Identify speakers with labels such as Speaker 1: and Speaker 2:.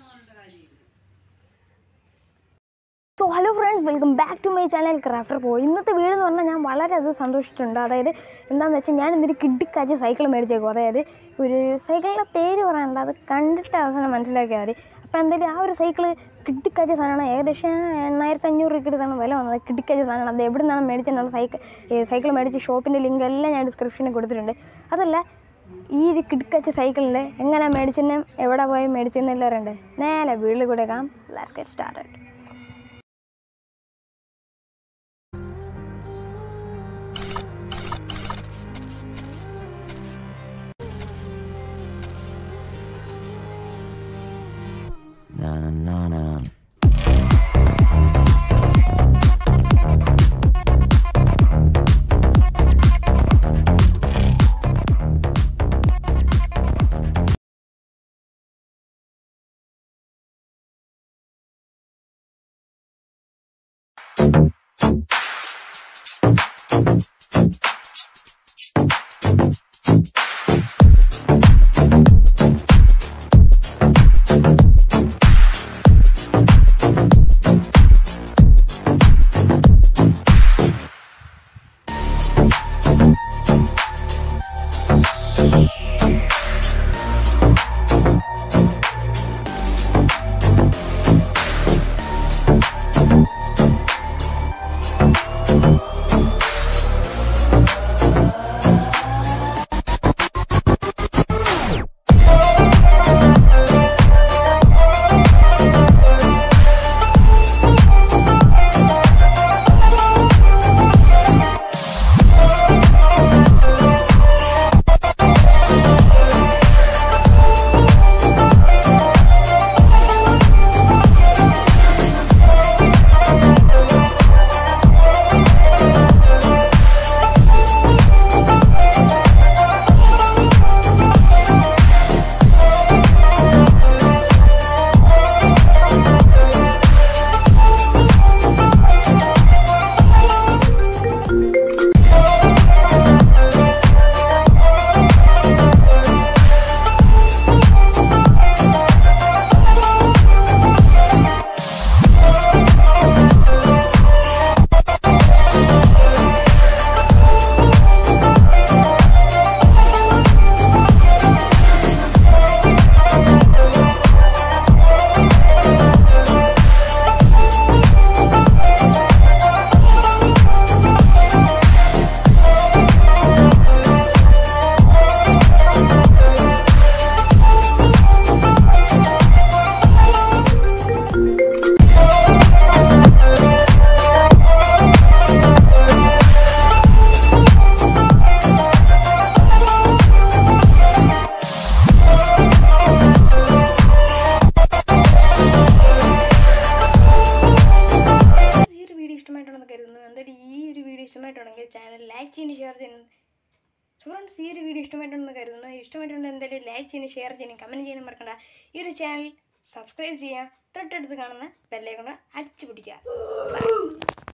Speaker 1: So hello friends welcome back to my channel crafter പോ ഇന്നത്തെ വീട് എന്ന് പറഞ്ഞാൽ ഞാൻ വളരെയധികം സന്തോഷിച്ചിട്ടുണ്ട് അതായത് എന്താണെന്ന് വെച്ചാൽ ഞാൻ ഇന്നൊരു കിഡിക്കാച്ച സൈക്കിൾ മേടിച്ചേക്കും അതായത് ഒരു സൈക്കിളിൻ്റെ പേര് പറയാനുണ്ട് അത് കണ്ടിട്ട് അവസാനം മനസ്സിലാക്കിയാൽ മതി അപ്പോൾ എന്തായാലും ആ ഒരു സൈക്കിൾ കിഡിക്കാച്ച സാധനമാണ് ഏകദേശം എണ്ണായിരത്തി അഞ്ഞൂറ് രൂപയ്ക്ക് ഇതാണ് വില വന്നത് കിഡിക്കാച്ച സാധനമാണ് അത് എവിടെ നിന്നാണ് മേടിച്ചെന്നുള്ള സൈക്കിൾ സൈക്കിൾ മേടിച്ച ഷോപ്പിൻ്റെ ലിങ്ക് എല്ലാം ഞാൻ ഡിസ്ക്രിപ്ഷനിൽ കൊടുത്തിട്ടുണ്ട് അതല്ല ഈ ഒരു കിടക്കച്ച സൈക്കിളിൽ എങ്ങനെ മേടിച്ചെന്നും എവിടെ പോയി മേടിച്ചെന്നും എല്ലാം അറിയണ്ടേ നേരെ വീട്ടിൽ കൂടെ കാം ലാസ്റ്റ് get started
Speaker 2: Na na na na.
Speaker 1: ഈ ഒരു വീഡിയോ ഇഷ്ടമായിട്ടുണ്ടെന്ന് കരുതുന്നു എന്തായാലും ഈ ഒരു വീഡിയോ ഇഷ്ടമായിട്ടുണ്ടെങ്കിൽ ചാനൽ ലൈക്ക് ചെയ്യുന്നു ഷെയർ ചെയ്യുന്നു ഫ്രണ്ട്സ് ഈ ഒരു വീഡിയോ ഇഷ്ടമായിട്ടുണ്ടെന്ന് കരുതുന്നു ഇഷ്ടമായിട്ടുണ്ടെങ്കിൽ എന്തായാലും ലൈക്ക് ചെയ്യുന്നു ഷെയർ ചെയ്യുന്നു കമൻറ്റ് ചെയ്യാനും മറക്കണ്ട ഈ ഒരു ചാനൽ സബ്സ്ക്രൈബ് ചെയ്യുക തൊട്ടടുത്ത് കാണുന്ന ബെല്ലൈക്കൊണ്ട് അടിച്ചു പിടിക്കുക Bye.